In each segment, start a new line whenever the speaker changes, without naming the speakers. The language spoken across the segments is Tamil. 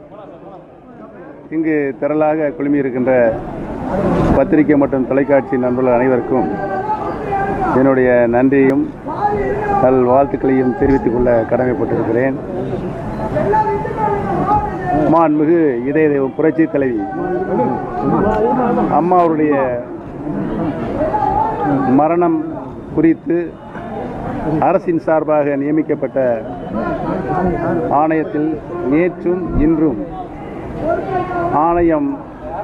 இங்கு திரளாக குழுமியிருக்கின்ற பத்திரிகை மற்றும் தொலைக்காட்சி நண்பர்கள் அனைவருக்கும் என்னுடைய நன்றியும் நல் வாழ்த்துக்களையும் தெரிவித்துக் கொள்ள கடமைப்பட்டிருக்கிறேன் மாண்புமிகு இதய தெய்வம் புரட்சி தலைவி அம்மா அவருடைய மரணம் குறித்து அரசின் சார்பாக நியமிக்கப்பட்ட ஆணையத்தில் நேற்றும் இன்றும் ஆணையம்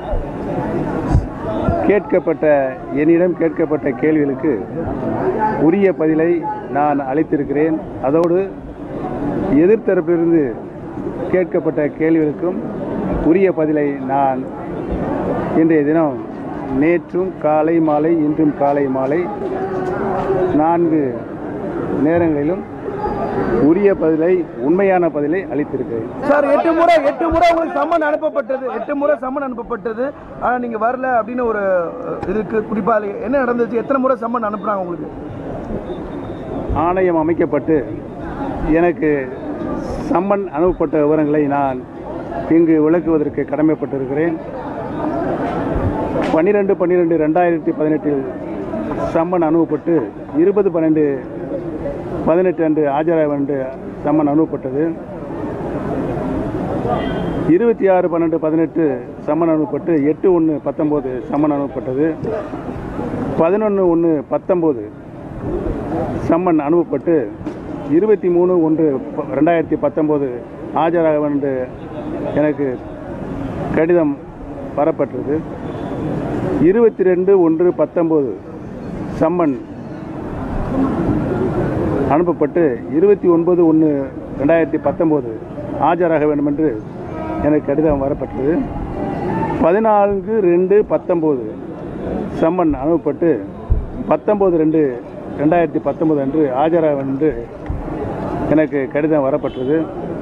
கேட்கப்பட்ட என்னிடம் கேட்கப்பட்ட கேள்விகளுக்கு உரிய பதிலை நான் அளித்திருக்கிறேன் அதோடு எதிர்த்தரப்பிலிருந்து கேட்கப்பட்ட கேள்விகளுக்கும் உரிய பதிலை நான் இன்றைய தினம் நேற்றும் காலை மாலை இன்றும் காலை மாலை நான்கு நேரங்களிலும் உரிய பதிலை உண்மையான பதிலை அளித்திருக்கிறேன்
சார் எட்டு முறை எட்டு முறை உங்களுக்கு சம்மன் அனுப்பப்பட்டது எட்டு முறை சம்மன் அனுப்பப்பட்டது ஆனால் நீங்கள் வரல அப்படின்னு ஒரு அஹ், இதுக்கு குறிப்பாக என்ன நடந்துச்சு எத்தனை முறை சம்மன் அனுப்புனாங்க உங்களுக்கு
ஆணையம் அமைக்கப்பட்டு எனக்கு சம்மன் அனுப்பப்பட்ட விவரங்களை நான் இங்கு விளக்குவதற்கு கடமைப்பட்டிருக்கிறேன் பன்னிரெண்டு பன்னிரெண்டு ரெண்டாயிரத்தி பதினெட்டில் சம்மன் அனுப்பப்பட்டு இருபது பன்னெண்டு பதினெட்டு அன்று ஆஜராக என்று சம்மன் அனுப்பப்பட்டது இருபத்தி ஆறு பன்னெண்டு பதினெட்டு சம்மன் அனுப்பப்பட்டு எட்டு ஒன்று பத்தொம்போது சம்மன் அனுப்பப்பட்டது பதினொன்று ஒன்று பத்தொம்போது சம்மன் அனுப்பப்பட்டு இருபத்தி மூணு ஒன்று ப- ரெண்டாயிரத்தி பத்தொம்போது ஆஜராக என்று எனக்கு கடிதம் வரப்பட்டது இருபத்தி ரெண்டு ஒன்று பத்தொம்போது சம்மன் அனுப்பப்பட்டு இருபத்தி ஒன்பது ஒன்று ரெண்டாயிரத்தி பத்தொம்போது ஆஜராக வேண்டும் என்று எனக்கு கடிதம் வரப்பட்டது பதினான்கு ரெண்டு பத்தொம்போது சம்மன் அனுப்பப்பட்டு பத்தொம்போது ரெண்டு ரெண்டாயிரத்தி பத்தொம்போது அன்று ஆஜராக வேண்டும் என்று எனக்கு கடிதம் வரப்பட்டது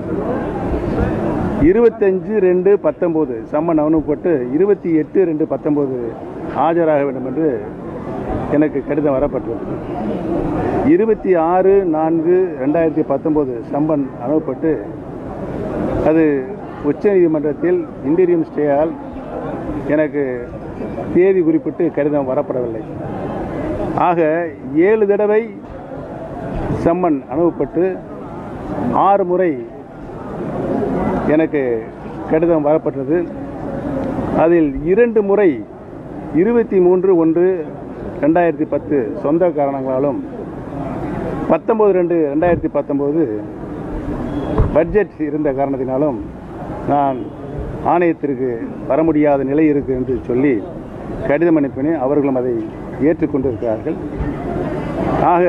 இருபத்தஞ்சு ரெண்டு பத்தொம்போது சம்மன் அனுப்பப்பட்டு இருபத்தி எட்டு ரெண்டு பத்தொம்போது ஆஜராக வேண்டும் என்று எனக்கு கடிதம் வரப்பட்டது இருபத்தி ஆறு நான்கு ரெண்டாயிரத்தி பத்தொம்போது சம்பன் அனுப்பப்பட்டு அது உச்சநீதிமன்றத்தில் இன்டீரியம் ஸ்டேயால் எனக்கு தேதி குறிப்பிட்டு கடிதம் வரப்படவில்லை ஆக ஏழு தடவை சம்மன் அனுப்பப்பட்டு ஆறு முறை எனக்கு கடிதம் வரப்பட்டது அதில் இரண்டு முறை இருபத்தி மூன்று ஒன்று ரெண்டாயிரத்தி பத்து சொந்த காரணங்களாலும் பத்தொம்போது ரெண்டு ரெண்டாயிரத்தி பத்தொம்போது பட்ஜெட் இருந்த காரணத்தினாலும் நான் ஆணையத்திற்கு வர முடியாத நிலை இருக்கு என்று சொல்லி கடிதம் அனுப்பினேன் அவர்களும் அதை ஏற்றுக்கொண்டிருக்கிறார்கள் ஆக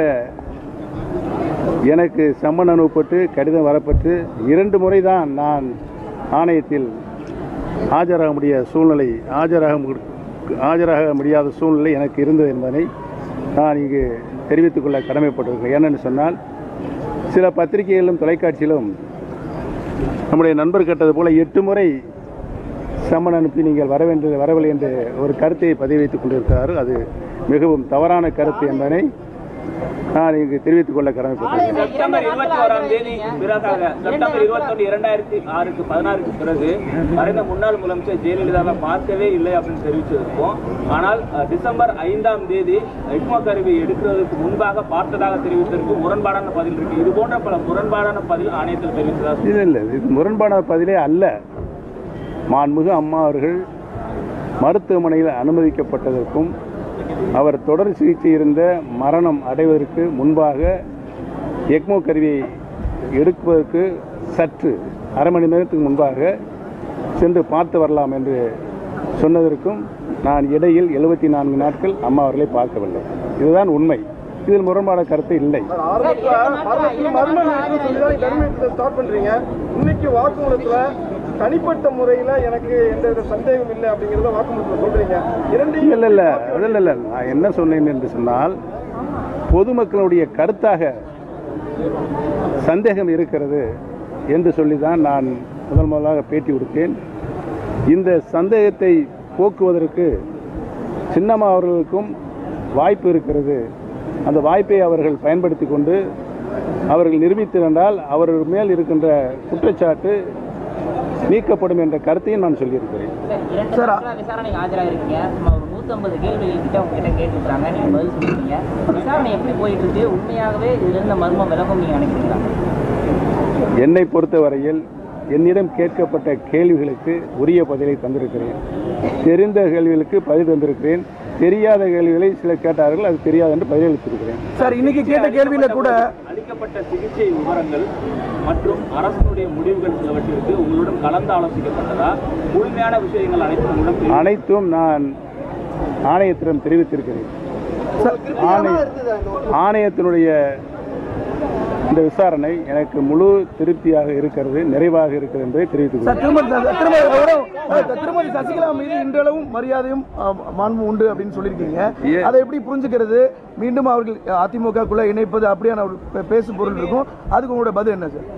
எனக்கு சம்மன் அனுப்பப்பட்டு கடிதம் வரப்பட்டு இரண்டு முறை தான் நான் ஆணையத்தில் ஆஜராக முடியாத சூழ்நிலை ஆஜராக மு- ஆஜராக முடியாத சூழ்நிலை எனக்கு இருந்தது என்பதனை நான் இங்கு தெரிவித்துக் கொள்ள கடமைப்பட்டிருக்கிறேன் ஏனென்று சொன்னால் சில பத்திரிகைகளிலும் தொலைக்காட்சியிலும் நம்முடைய நண்பர் கேட்டது போல எட்டு முறை சம்மன் அனுப்பி நீங்கள் வர வேண்டும் வரவில்லை என்று ஒரு கருத்தை பதிவைத்துக் கொண்டிருக்கிறார் அது மிகவும் தவறான கருத்து என்பதனை நான் இங்கு தெரிவித்துக் கொள்ள கடமைப்பட்டிருக்கிறேன்
செப்டம்பர் இருபத்தி ஓராம் தேதி பிறகாக செப்டம்பர் இருபத்தொன்று இரண்டாயிரத்தி ஆறுக்கு பதினாறுக்கு பிறகு மறைந்த முன்னாள் முதலமைச்சர் ஜெயலலிதாவை பார்க்கவே இல்லை அப்படின்னு தெரிவிச்சிருக்கோம் ஆனால் அஹ், டிசம்பர் ஐந்தாம் தேதி எக்மோ கருவி எடுக்கிறதுக்கு முன்பாக பார்த்ததாக தெரிவித்ததற்கு முரண்பாடான பதில் இருக்கு இது போன்ற பல முரண்பாடான பதில் ஆணையத்தில் தெரிவித்ததா
இல்லை இல்லை இது முரண்பான பதிலே அல்ல மாண்புமிகு அம்மா அவர்கள் மருத்துவமனையில் அனுமதிக்கப்பட்டதற்கும் அவர் தொடர் சிகிச்சை இருந்த மரணம் அடைவதற்கு முன்பாக எக்மோ கருவியை எடுப்பதற்கு சற்று அரை மணி நேரத்துக்கு முன்பாக சென்று பார்த்து வரலாம் என்று சொன்னதற்கும் நான் இடையில் எழுபத்தி நான்கு நாட்கள் அம்மா அவர்களை பார்க்கவில்லை இதுதான் உண்மை இதில் முரண்பான கருத்து இல்லை
ஆரம்பத்தில் ஆரம்பத்தில் மர்ம நிலையத்தில் சொல்லி தான் தர்மத்தை ஸ்டார்ட் பண்ணுறீங்க இன்னைக்கு வாக்குமூலத்தில் தனிப்பட்ட முறையில் எனக்கு எந்த வித சந்தேகம் இல்லை அப்படிங்கிறத வாக்குமூலத்தில் சொல்கிறீங்க இரண்டையும்
இல்லை இல்லை அதில் இல்லை நான் என்ன சொன்னேன் என்று சொன்னால் பொதுமக்களுடைய கருத்தாக சந்தேகம் இருக்கிறது என்று சொல்லி தான் நான் முதல் முதலாக பேட்டி கொடுத்தேன் இந்த சந்தேகத்தை போக்குவதற்கு சின்னம்மா அவர்களுக்கும் வாய்ப்பு இருக்கிறது அந்த வாய்ப்பை அவர்கள் பயன்படுத்தி கொண்டு அவர்கள் நிரூபித்திருந்தால் அவர்கள் மேல் இருக்கின்ற குற்றச்சாட்டு நீக்கப்படும் என்ற கருத்தையும் நான் சொல்லியிருக்கிறேன்
இரண்டு நாட்களா விசாரணைக்கு ஆஜராகிருக்கீங்க சும்மா ஒரு நூற்றம்பது கேள்விகள் கிட்ட உங்ககிட்ட கேட்டுருக்காங்க நீங்க பதில் சொல்லியிருக்கீங்க விசாரணை எப்படி போயிட்டு இருக்கு உண்மையாகவே இதுல இருந்த மர்மம் விலகும் நீங்க நினைக்கிறீங்களா
என்னை பொறுத்தவரையில் என்னிடம் கேட்கப்பட்ட கேள்விகளுக்கு உரிய பதிலை தந்திருக்கிறேன் தெரிந்த கேள்விகளுக்கு பதில் தந்திருக்கிறேன் தெரியாத கேள்விகளை சிலர் கேட்டார்கள் அது தெரியாது என்று பதிலளித்திருக்கிறேன்
சார் இன்னைக்கு கேட்ட கேள்வியில கூட
அளிக்கப்பட்ட சிகிச்சை விவரங்கள் மற்றும் அரசனுடைய முடிவுகள் சிலவற்றிற்கு உங்களுடன் கலந்து ஆலோசிக்கப்பட்டதா முழுமையான விஷயங்கள் அனைத்தும் உங்களிடம் தெரிவிக்கப்பட்டதா?
அனைத்தும் நான் ஆணையத்திடம் தெரிவித்திருக்கிறேன் ஆணை ஆணையத்தினுடைய இந்த விசாரணை எனக்கு முழு திருப்தியாக இருக்கிறது நிறைவாக இருக்கிறது என்பதை தெரிவித்துக்
சார்
கொள்கிறேன்.
திருமதி திருமதி திருமதி சசிகலா மீது இன்றளவும் மரியாதையும் அஹ், மாண்பும் உண்டு அப்படின்னு சொல்லியிருக்கீங்க
ஏ-
அதை எப்படி புரிஞ்சுக்கிறது மீண்டும் அவர்கள் அதிமுகக்குள்ள இணைப்பது அப்படியான ஒரு பே- பேசு பொருள் இருக்கும் அதுக்கு உங்களோட பதில் என்ன சார்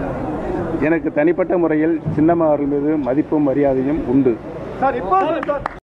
எனக்கு தனிப்பட்ட முறையில் சின்னம்மா அவர்கள் மீது மதிப்பும் மரியாதையும் உண்டு
சார் இப்போ